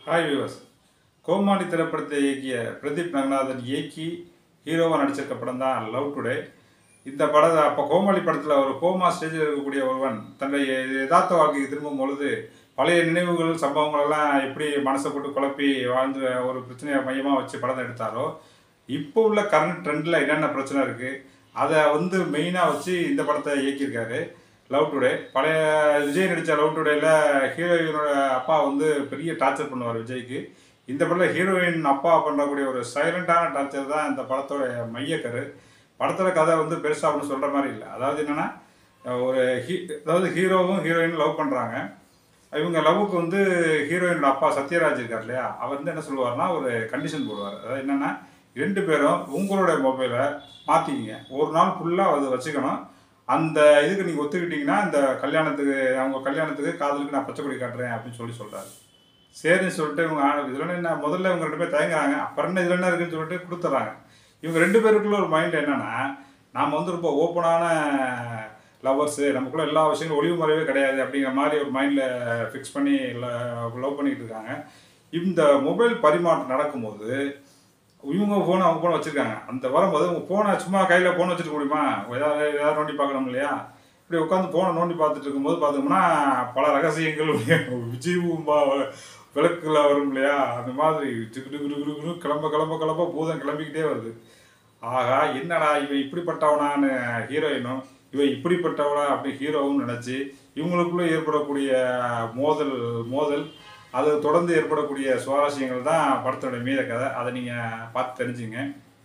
hi viewers கோமாளி திரைப்படத்தை இயக்கிய பிரதீப் ரங்கநாதன் இயக்கி ஹீரோவாக நடிச்சிருக்க படம் தான் லவ் டுடே இந்த படத்தை அப்போ கோமாளி படத்தில் ஒரு கோமா ஸ்டேஜில் இருக்கக்கூடிய ஒருவன் தன்னுடைய யதார்த்த வாழ்க்கைக்கு திரும்பும் பொழுது பழைய நினைவுகள் சம்பவங்கள் எல்லாம் எப்படி மனசை போட்டு குழப்பி வாழ்ந்து ஒரு பிரச்சனையை மையமாக வச்சு படத்தை எடுத்தாரோ இப்போ உள்ள கரண்ட் ட்ரெண்டில் என்னென்ன பிரச்சனை இருக்குது அதை வந்து மெயினாக வச்சு இந்த படத்தை இயக்கியிருக்காரு லவ் டுடே பழைய விஜய் நடித்த லவ் டுடேல ஹீரோயினோட அப்பா வந்து பெரிய டார்ச்சர் பண்ணுவார் விஜய்க்கு இந்த படத்தில் ஹீரோயின் அப்பா பண்ணக்கூடிய ஒரு சைலண்டான டார்ச்சர் தான் இந்த படத்தோட மையக்கரு படத்தில் கதை வந்து பெருசாக ஒன்றும் சொல்கிற மாதிரி இல்லை அதாவது என்னென்னா ஒரு ஹீ அதாவது ஹீரோவும் ஹீரோயினும் லவ் பண்ணுறாங்க இவங்க லவ்வுக்கு வந்து ஹீரோயினோட அப்பா சத்யராஜ் இருக்கார் இல்லையா அவர் வந்து என்ன சொல்லுவார்னா ஒரு கண்டிஷன் போடுவார் அதாவது என்னென்னா ரெண்டு பேரும் உங்களுடைய மொபைலை மாற்றிக்கிங்க ஒரு நாள் ஃபுல்லாக அது வச்சுக்கணும் அந்த இதுக்கு நீங்கள் ஒத்துக்கிட்டீங்கன்னா இந்த கல்யாணத்துக்கு அவங்க கல்யாணத்துக்கு காதலுக்கு நான் பச்சை கொடி காட்டுறேன் அப்படின்னு சொல்லி சொல்கிறாரு சரின்னு சொல்லிட்டு இவங்க ஆ- இதுல என்ன முதல்ல இவங்க ரெண்டு பேர் தயங்குறாங்க அப்புறம் என்ன இதில் என்ன இருக்குன்னு சொல்லிட்டு கொடுத்துட்றாங்க இவங்க ரெண்டு பேருக்குள்ள ஒரு மைண்ட் என்னன்னா நாம் வந்து ரொம்ப ஓப்பனான லவ்வர்ஸு நமக்குள்ள எல்லா விஷயங்களும் ஒளிவு மறைவே கிடையாது அப்படிங்கிற மாதிரி ஒரு மைண்டில் ஃபிக்ஸ் பண்ணி லவ் பண்ணிட்டு இருக்காங்க இந்த மொபைல் பரிமாற்றம் நடக்கும்போது இவங்க ஃபோனை அவங்க ஃபோனை வச்சுருக்காங்க அந்த வரும்போது உங்கள் ஃபோனை சும்மா கையில் ஃபோன் வச்சுருக்க முடியுமா ஏதாவது ஏதாவது நோண்டி பார்க்கணும் இல்லையா இப்படி உட்காந்து ஃபோனை நோண்டி பார்த்துட்டு இருக்கும்போது பார்த்தோம்னா பல ரகசியங்கள் விஜய் பூம்பா விளக்குல வரும் இல்லையா அந்த மாதிரி டிக்கு டிக்கு டிக்கு டிக்குன்னு கிளம்ப கிளம்ப கிளம்ப பூதம் கிளம்பிக்கிட்டே வருது ஆகா என்னடா இவன் இப்படிப்பட்டவனான்னு ஹீரோயினும் இவன் இப்படிப்பட்டவனா அப்படி ஹீரோவும் நினச்சி இவங்களுக்குள்ளே ஏற்படக்கூடிய மோதல் மோதல் அது தொடர்ந்து ஏற்படக்கூடிய சுவாரஸ்யங்கள் தான் படத்தோட மீத கதை அதை நீங்கள் பார்த்து தெரிஞ்சுங்க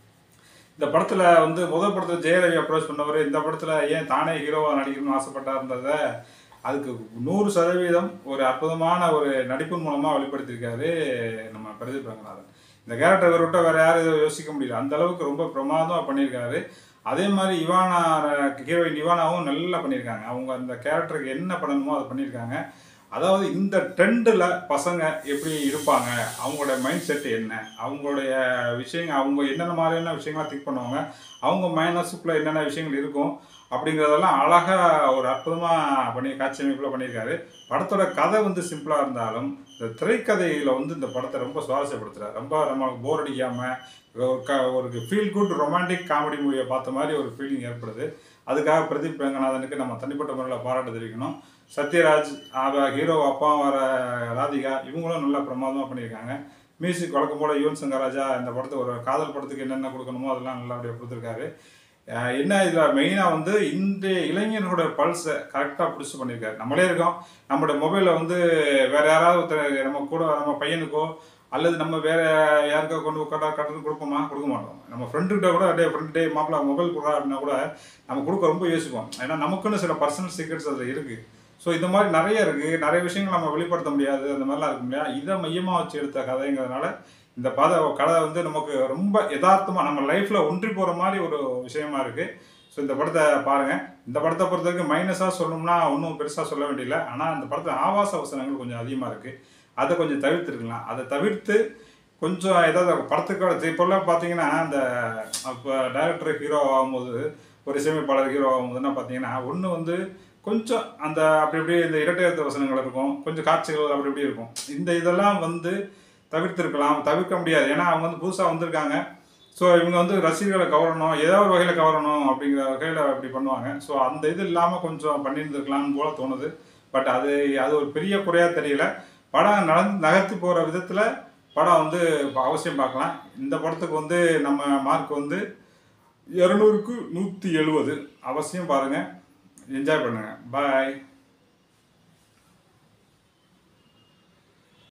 இந்த படத்தில் வந்து முதல் படத்தில் ஜெயரவி அப்ரோச் பண்ணவர் இந்த படத்தில் ஏன் தானே ஹீரோவாக நடிக்கணும்னு ஆசைப்பட்டார்ன்றத அதுக்கு நூறு சதவீதம் ஒரு அற்புதமான ஒரு நடிப்பின் மூலமாக வெளிப்படுத்தியிருக்காரு நம்ம பிரதீப் ரங்கநாதன் இந்த கேரக்டர் இவரை விட்ட வேற யாரும் யோசிக்க முடியல அந்த அளவுக்கு ரொம்ப பிரமாதமாக பண்ணியிருக்காரு அதே மாதிரி இவானா ஹீரோயின் இவானாவும் நல்லா பண்ணியிருக்காங்க அவங்க அந்த கேரக்டருக்கு என்ன பண்ணணுமோ அதை பண்ணியிருக்காங்க அதாவது இந்த ட்ரெண்டில் பசங்க எப்படி இருப்பாங்க அவங்களோட மைண்ட் செட் என்ன அவங்களுடைய விஷயங்கள் அவங்க என்னென்ன மாதிரியான விஷயங்கள்லாம் திங்க் பண்ணுவாங்க அவங்க மைனஸுக்குள்ளே என்னென்ன விஷயங்கள் இருக்கும் அப்படிங்கிறதெல்லாம் அழகாக ஒரு அற்புதமாக பண்ணி காட்சி அமைப்பில் பண்ணியிருக்காரு படத்தோட கதை வந்து சிம்பிளாக இருந்தாலும் இந்த திரைக்கதையில் வந்து இந்த படத்தை ரொம்ப சுவாரஸ்யப்படுத்துறாரு ரொம்ப நம்மளுக்கு போர் அடிக்காமல் ஒரு க ஒரு ஃபீல் குட் ரொமான்டிக் காமெடி மூவியை பார்த்த மாதிரி ஒரு ஃபீலிங் ஏற்படுது அதுக்காக பிரதீப் ரங்கநாதனுக்கு நம்ம தனிப்பட்ட முறையில் பாராட்டு தெரிவிக்கணும் சத்யராஜ் அவ ஹீரோ அப்பா வர ராதிகா இவங்களும் நல்லா பிரமாதமாக பண்ணியிருக்காங்க மியூசிக் வழக்கம் போல் யுவன் சங்கர் ராஜா இந்த படத்தை ஒரு காதல் படத்துக்கு என்னென்ன கொடுக்கணுமோ அதெல்லாம் நல்லபடியாக கொடுத்துருக்காரு அஹ் என்ன இதில் மெயினாக வந்து இன்றைய இளைஞர்களோட பல்ஸை கரெக்டாக பிடிச்சி பண்ணியிருக்காரு நம்மளே இருக்கோம் நம்மளோட மொபைலில் வந்து வேற யாராவது ஒருத்தர் நம்ம கூட நம்ம பையனுக்கோ அல்லது நம்ம வேற யாருக்கோ கொண்டு கட்டா கட்டணும் கொடுப்போமா கொடுக்க மாட்டோம் நம்ம ஃப்ரெண்டுகிட்ட கூட டே ஃப்ரெண்ட் டே மாப்பிள்ள மொபைல் கொடுறா அப்படின்னா கூட நம்ம கொடுக்க ரொம்ப யோசிப்போம் ஏன்னா நமக்குன்னு சில பர்சனல் சீக்ரெட்ஸ் அதில் இருக்குது ஸோ இந்த மாதிரி நிறைய இருக்குது நிறைய விஷயங்கள் நம்ம வெளிப்படுத்த முடியாது அந்த மாதிரிலாம் இருக்கும் இல்லையா இதை மையமாக வச்சு எடுத்த கதைங்கிறதுனால இந்த பத கதை வந்து நமக்கு ரொம்ப யதார்த்தமாக நம்ம லைஃப்பில் ஒன்றி போகிற மாதிரி ஒரு விஷயமா இருக்குது ஸோ இந்த படத்தை பாருங்கள் இந்த படத்தை பொறுத்த வரைக்கும் மைனஸாக சொல்லணும்னா ஒன்றும் பெருசாக சொல்ல வேண்டியதில்லை ஆனால் இந்த படத்தில் ஆபாச வசனங்கள் கொஞ்சம் அதிகமாக இருக்குது அதை கொஞ்சம் தவிர்த்துருக்கலாம் அதை தவிர்த்து கொஞ்சம் ஏதாவது படத்துக்கு இப்போல்லாம் பார்த்தீங்கன்னா அந்த அப்போ டைரக்டர் ஹீரோ ஆகும்போது ஒரு இசையமைப்பாளர் ஹீரோ ஆகும்போதுன்னா பார்த்தீங்கன்னா ஒன்று வந்து கொஞ்சம் அந்த அப்படி இப்படி இந்த இரட்டையர்த்த வசனங்கள் இருக்கும் கொஞ்சம் காட்சிகள் அப்படி இப்படி இருக்கும் இந்த இதெல்லாம் வந்து தவிர்த்திருக்கலாம் தவிர்க்க முடியாது ஏன்னா அவங்க வந்து புதுசாக வந்திருக்காங்க ஸோ இவங்க வந்து ரசிகர்களை கவரணும் ஏதோ ஒரு வகையில் கவரணும் அப்படிங்கிற வகையில் இப்படி பண்ணுவாங்க ஸோ அந்த இது இல்லாமல் கொஞ்சம் பண்ணியிருந்துருக்கலாம்னு போல தோணுது பட் அது அது ஒரு பெரிய குறையாக தெரியல படம் நடந்து நகர்த்தி போகிற விதத்தில் படம் வந்து இப்ப அவசியம் பார்க்கலாம் இந்த படத்துக்கு வந்து நம்ம மார்க் வந்து இரநூறுக்கு நூற்றி எழுபது அவசியம் பாருங்கள் என்ஜாய் பண்ணுங்கள் பாய்